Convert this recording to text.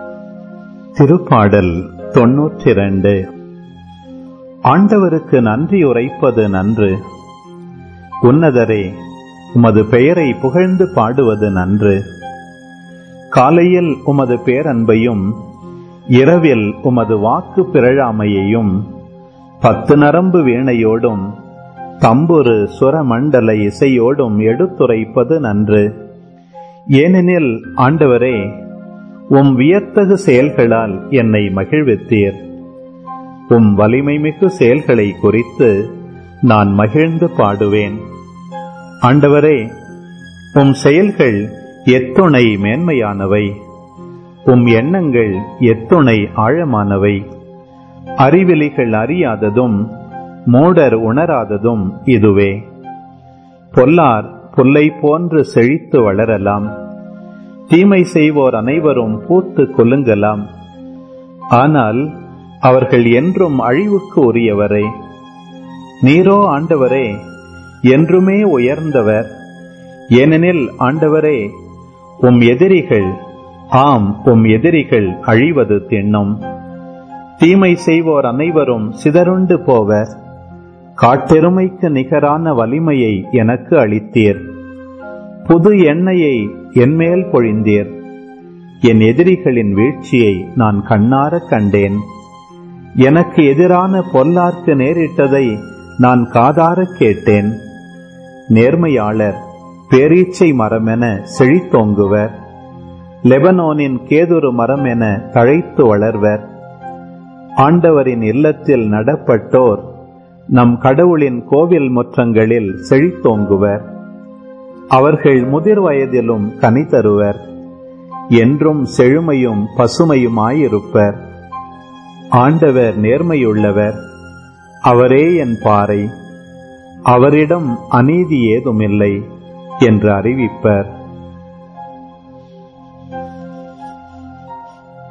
திருப்பாடல் தொன்னூற்றி இரண்டு ஆண்டவருக்கு நன்றி உரைப்பது நன்று உன்னதரே உமது பெயரை புகழ்ந்து பாடுவது நன்று காலையில் உமது பேரன்பையும் இரவில் உமது வாக்கு பிறழாமையையும் பத்து நரம்பு வீணையோடும் தம்புரு சுரமண்டல இசையோடும் எடுத்துரைப்பது நன்று ஏனெனில் ஆண்டவரே உம் வியத்தகு செயல்களால் என்னை மகிழ்வித்தீர் உம் வலிமைமிகு செயல்களை குறித்து நான் மகிழ்ந்து பாடுவேன் ஆண்டவரே உம் செயல்கள் எத்துணை மேன்மையானவை உம் எண்ணங்கள் எத்துணை ஆழமானவை அறிவிலிகள் அறியாததும் மூடர் உணராததும் இதுவே பொல்லார் புல்லை போன்று செழித்து வளரலாம் தீமை செய்வோர் அனைவரும் பூத்து கொலுங்கலாம் ஆனால் அவர்கள் என்றும் அழிவுக்கு உரியவரே நீரோ ஆண்டவரே என்றுமே உயர்ந்தவர் ஏனெனில் ஆண்டவரே உம் எதிரிகள் ஆம் உம் எதிரிகள் அழிவது தின்னும் தீமை செய்வோர் அனைவரும் சிதறுண்டு போவர் காட்டெருமைக்கு நிகரான வலிமையை எனக்கு அளித்தீர் புது எண்ணெயை என்மேல் பொழிந்தீர் என் எதிரிகளின் வீழ்ச்சியை நான் கண்ணார கண்டேன் எனக்கு எதிரான பொல்லார்க்கு நேரிட்டதை நான் காதார கேட்டேன் நேர்மையாளர் பேரீச்சை மரமென செழித்தோங்குவர் லெபனோனின் கேதுரு மரம் என தழைத்து வளர்வர் ஆண்டவரின் இல்லத்தில் நடப்பட்டோர் நம் கடவுளின் கோவில் முற்றங்களில் செழித்தோங்குவர் அவர்கள் முதிர் வயதிலும் கனி தருவர் என்றும் செழுமையும் பசுமையுமாயிருப்பர் ஆண்டவர் நேர்மையுள்ளவர் அவரே என் பாறை அவரிடம் அநீதி ஏதுமில்லை என்று அறிவிப்பர்